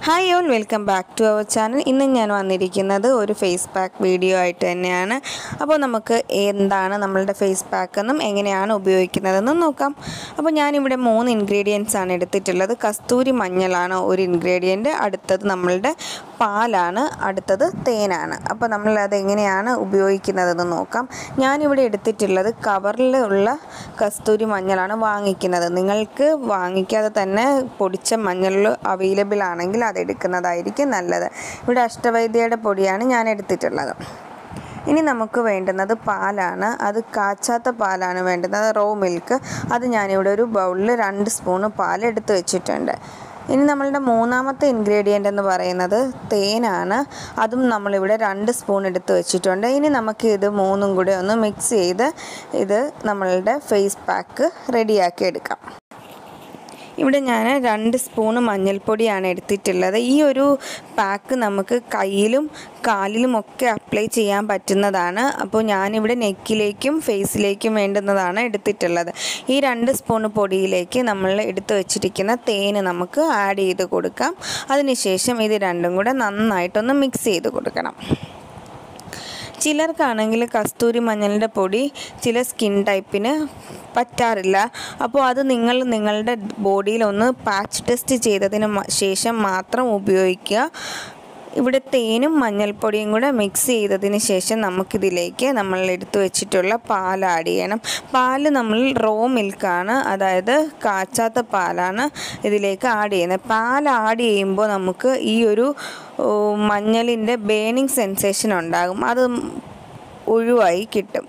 hi all welcome back to our channel ഇന്ന് ഞാൻ വന്നിരിക്കുന്നത് ഒരു ഫേസ് പാക്ക് വീഡിയോ ആയിട്ട് തന്നെയാണ് അപ്പോൾ നമുക്ക് എന്താണ് നമ്മളുടെ ഫേസ് പാക്ക് എന്നും എങ്ങനെയാണ് ഉപയോഗിക്കുന്നതെന്നും നോക്കാം അപ്പോൾ ഞാനിവിടെ മൂന്ന് ഇൻഗ്രീഡിയൻസ് ആണ് എടുത്തിട്ടുള്ളത് കസ്തൂരി മഞ്ഞളാണ് ഒരു ഇൻഗ്രീഡിയൻറ്റ് അടുത്തത് നമ്മളുടെ പാലാണ് അടുത്തത് തേനാണ് അപ്പോൾ നമ്മൾ അത് എങ്ങനെയാണ് ഉപയോഗിക്കുന്നതെന്ന് നോക്കാം ഞാനിവിടെ എടുത്തിട്ടുള്ളത് കവറിൽ ഉള്ള കസ്തൂരി മഞ്ഞളാണ് വാങ്ങിക്കുന്നത് നിങ്ങൾക്ക് വാങ്ങിക്കാതെ തന്നെ പൊടിച്ച മഞ്ഞൾ അവൈലബിൾ ആണെങ്കിൽ അത് എടുക്കുന്നതായിരിക്കും നല്ലത് ഇവിടെ അഷ്ടവൈദ്യയുടെ പൊടിയാണ് ഞാൻ എടുത്തിട്ടുള്ളത് ഇനി നമുക്ക് വേണ്ടുന്നത് പാലാണ് അത് കാച്ചാത്ത പാലാണ് വേണ്ടുന്നത് റോ മിൽക്ക് അത് ഞാനിവിടെ ഒരു ബൗളിൽ രണ്ട് സ്പൂണ് പാൽ എടുത്ത് വെച്ചിട്ടുണ്ട് ഇനി നമ്മളുടെ മൂന്നാമത്തെ ഇൻഗ്രീഡിയൻ്റ് എന്ന് പറയുന്നത് തേനാണ് അതും നമ്മളിവിടെ രണ്ട് സ്പൂൺ എടുത്ത് വെച്ചിട്ടുണ്ട് ഇനി നമുക്ക് ഇത് മൂന്നും കൂടെ ഒന്ന് മിക്സ് ചെയ്ത് ഇത് നമ്മളുടെ ഫേസ് പാക്ക് റെഡിയാക്കി എടുക്കാം ഇവിടെ ഞാൻ രണ്ട് സ്പൂണ് മഞ്ഞൾപ്പൊടിയാണ് എടുത്തിട്ടുള്ളത് ഈ ഒരു പാക്ക് നമുക്ക് കയ്യിലും കാലിലും ഒക്കെ അപ്ലൈ ചെയ്യാൻ പറ്റുന്നതാണ് അപ്പോൾ ഞാനിവിടെ നെക്കിലേക്കും ഫേസിലേക്കും വേണ്ടുന്നതാണ് എടുത്തിട്ടുള്ളത് ഈ രണ്ട് സ്പൂൺ പൊടിയിലേക്ക് നമ്മൾ എടുത്തു വെച്ചിരിക്കുന്ന തേന് നമുക്ക് ആഡ് ചെയ്ത് കൊടുക്കാം അതിനുശേഷം ഇത് രണ്ടും കൂടെ നന്നായിട്ടൊന്ന് മിക്സ് ചെയ്ത് കൊടുക്കണം ചിലർക്കാണെങ്കിൽ കസ്തൂരി മഞ്ഞളിൻ്റെ പൊടി ചില സ്കിൻ ടൈപ്പിന് പറ്റാറില്ല അപ്പോൾ അത് നിങ്ങൾ നിങ്ങളുടെ ബോഡിയിൽ ഒന്ന് പാച്ച് ടെസ്റ്റ് ചെയ്തതിന് മ- ശേഷം മാത്രം ഉപയോഗിക്കുക ഇവിടെ തേനും മഞ്ഞൾപ്പൊടിയും കൂടെ മിക്സ് ചെയ്തതിന് ശേഷം നമുക്കിതിലേക്ക് നമ്മൾ എടുത്തു വെച്ചിട്ടുള്ള പാൽ ആഡ് ചെയ്യണം പാൽ നമ്മൾ റോ മിൽക്കാണ് അതായത് കാച്ചാത്ത പാലാണ് ഇതിലേക്ക് ആഡ് ചെയ്യുന്നത് പാൽ ആഡ് ചെയ്യുമ്പോൾ നമുക്ക് ഈ ഒരു ഓ, മഞ്ഞളിൻ്റെ ബേണിംഗ് സെൻസേഷൻ ഉണ്ടാകും അത് ഒഴിവായി കിട്ടും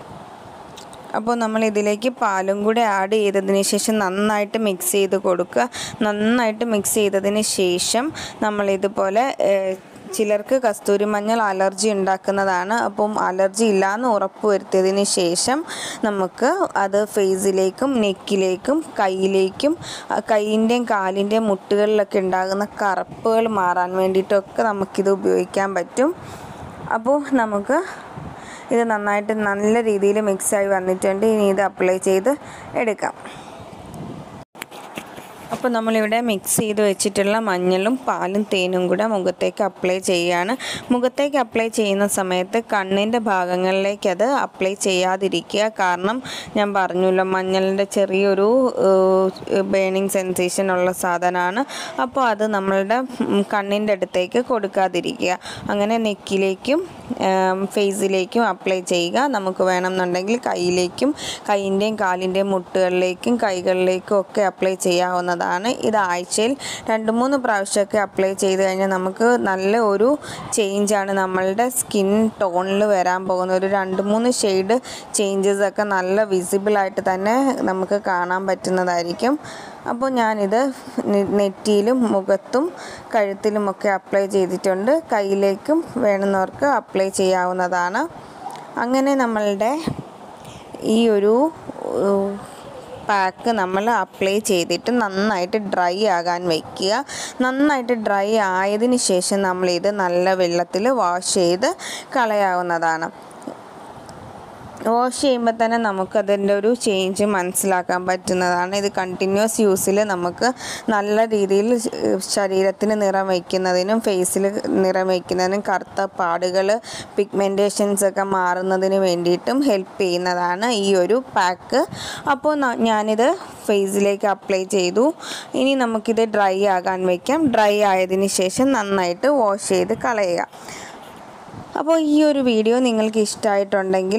അപ്പോൾ നമ്മൾ ഇതിലേക്ക് പാലും കൂടെ ആഡ് ചെയ്തതിന് ശേഷം നന്നായിട്ട് മിക്സ് ചെയ്ത് കൊടുക്കുക നന്നായിട്ട് മിക്സ് ചെയ്തതിന് ശേഷം നമ്മൾ ഇതുപോലെ ഏഹ്, ചിലർക്ക് കസ്തൂരി മഞ്ഞൾ അലർജി ഉണ്ടാക്കുന്നതാണ് അപ്പം അലർജി ഇല്ലയെന്ന് ഉറപ്പ് വരുത്തിയതിന് ശേഷം നമുക്ക് അത് ഫേസിലേക്കും നെക്കിലേക്കും കയ്യിലേക്കും ആ, കൈയിൻ്റെയും കാലിൻ്റെയും മുട്ടുകളിലൊക്കെ ഉണ്ടാകുന്ന കറുപ്പുകൾ മാറാൻ വേണ്ടിയിട്ടൊക്കെ നമുക്കിത് ഉപയോഗിക്കാൻ പറ്റും അപ്പോൾ നമുക്ക് ഇത് നന്നായിട്ട് നല്ല രീതിയിൽ മിക്സായി വന്നിട്ടുണ്ട് ഇനി ഇത് അപ്ലൈ ചെയ്ത് എടുക്കാം അപ്പോൾ നമ്മളിവിടെ മിക്സ് ചെയ്ത് വെച്ചിട്ടുള്ള മഞ്ഞളും പാലും തേനും കൂടെ മുഖത്തേക്ക് അപ്ലൈ ചെയ്യുകയാണ് മുഖത്തേക്ക് അപ്ലൈ ചെയ്യുന്ന സമയത്ത് കണ്ണിൻ്റെ ഭാഗങ്ങളിലേക്ക് അത് അപ്ലൈ ചെയ്യാതിരിക്കുക കാരണം ഞാൻ പറഞ്ഞല്ലോ മഞ്ഞളിൻ്റെ ചെറിയൊരു ബേണിംഗ് സെൻസേഷൻ ഉള്ള സാധനമാണ് അപ്പോൾ അത് നമ്മളുടെ ഉം, കണ്ണിൻ്റെ അടുത്തേക്ക് കൊടുക്കാതിരിക്കുക അങ്ങനെ നെക്കിലേക്കും ഫേസിലേക്കും അപ്ലൈ ചെയ്യുക നമുക്ക് വേണമെന്നുണ്ടെങ്കിൽ കയ്യിലേക്കും കൈയിൻ്റെയും കാലിൻ്റെയും മുട്ടുകളിലേക്കും കൈകളിലേക്കും ഒക്കെ അപ്ലൈ ചെയ്യാവുന്നതാണ് ഇത് ആഴ്ചയിൽ രണ്ട് മൂന്ന് പ്രാവശ്യമൊക്കെ അപ്ലൈ ചെയ്ത് കഴിഞ്ഞാൽ നമുക്ക് നല്ല ഒരു ചേഞ്ചാണ് നമ്മളുടെ സ്കിൻ ടോണിൽ വരാൻ പോകുന്ന ഒരു രണ്ട് മൂന്ന് ഷെയ്ഡ് ചേഞ്ചസ് ഒക്കെ നല്ല വിസിബിളായിട്ട് തന്നെ നമുക്ക് കാണാൻ പറ്റുന്നതായിരിക്കും അപ്പോൾ ഞാനിത് നെ- നെറ്റിയിലും മുഖത്തും കഴുത്തിലുമൊക്കെ അപ്ലൈ ചെയ്തിട്ടുണ്ട് കയ്യിലേക്കും വേണമെന്നവർക്ക് അപ്ലൈ ചെയ്യാവുന്നതാണ് അങ്ങനെ നമ്മളുടെ ഈ ഒരു ഏഹ്, പാക്ക് നമ്മൾ അപ്ലൈ ചെയ്തിട്ട് നന്നായിട്ട് ഡ്രൈ ആകാൻ വയ്ക്കുക നന്നായിട്ട് ഡ്രൈ ആയതിന് ശേഷം നമ്മളിത് നല്ല വെള്ളത്തിൽ വാഷ് ചെയ്ത് കളയാവുന്നതാണ് വാഷ് ചെയ്യുമ്പോൾ തന്നെ നമുക്കതിൻ്റെ ഒരു ചേഞ്ച് മനസ്സിലാക്കാൻ പറ്റുന്നതാണ് ഇത് കണ്ടിന്യൂസ് യൂസിൽ നമുക്ക് നല്ല രീതിയിൽ ശരീരത്തിന് നിറം വയ്ക്കുന്നതിനും ഫേസിൽ നിറം വയ്ക്കുന്നതിനും കറുത്ത പാടുകൾ പിഗ്മെൻറ്റേഷൻസ് ഒക്കെ മാറുന്നതിന് വേണ്ടിയിട്ടും ഹെൽപ്പ് ചെയ്യുന്നതാണ് ഈ ഒരു പാക്ക് അപ്പോൾ ന- ഞാനിത് ഫേസിലേക്ക് അപ്ലൈ ചെയ്തു ഇനി നമുക്കിത് ഡ്രൈ ആകാൻ വയ്ക്കാം ഡ്രൈ ആയതിന് ശേഷം നന്നായിട്ട് വാഷ് ചെയ്ത് കളയുക അപ്പോൾ ഈ ഒരു വീഡിയോ നിങ്ങൾക്ക് ഇഷ്ടമായിട്ടുണ്ടെങ്കിൽ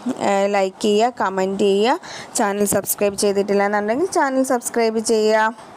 ലൈക്ക് ചെയ്യുക കമൻറ്റ് ചെയ്യുക ചാനൽ സബ്സ്ക്രൈബ് ചെയ്തിട്ടില്ല എന്നുണ്ടെങ്കിൽ ചാനൽ സബ്സ്ക്രൈബ് ചെയ്യുക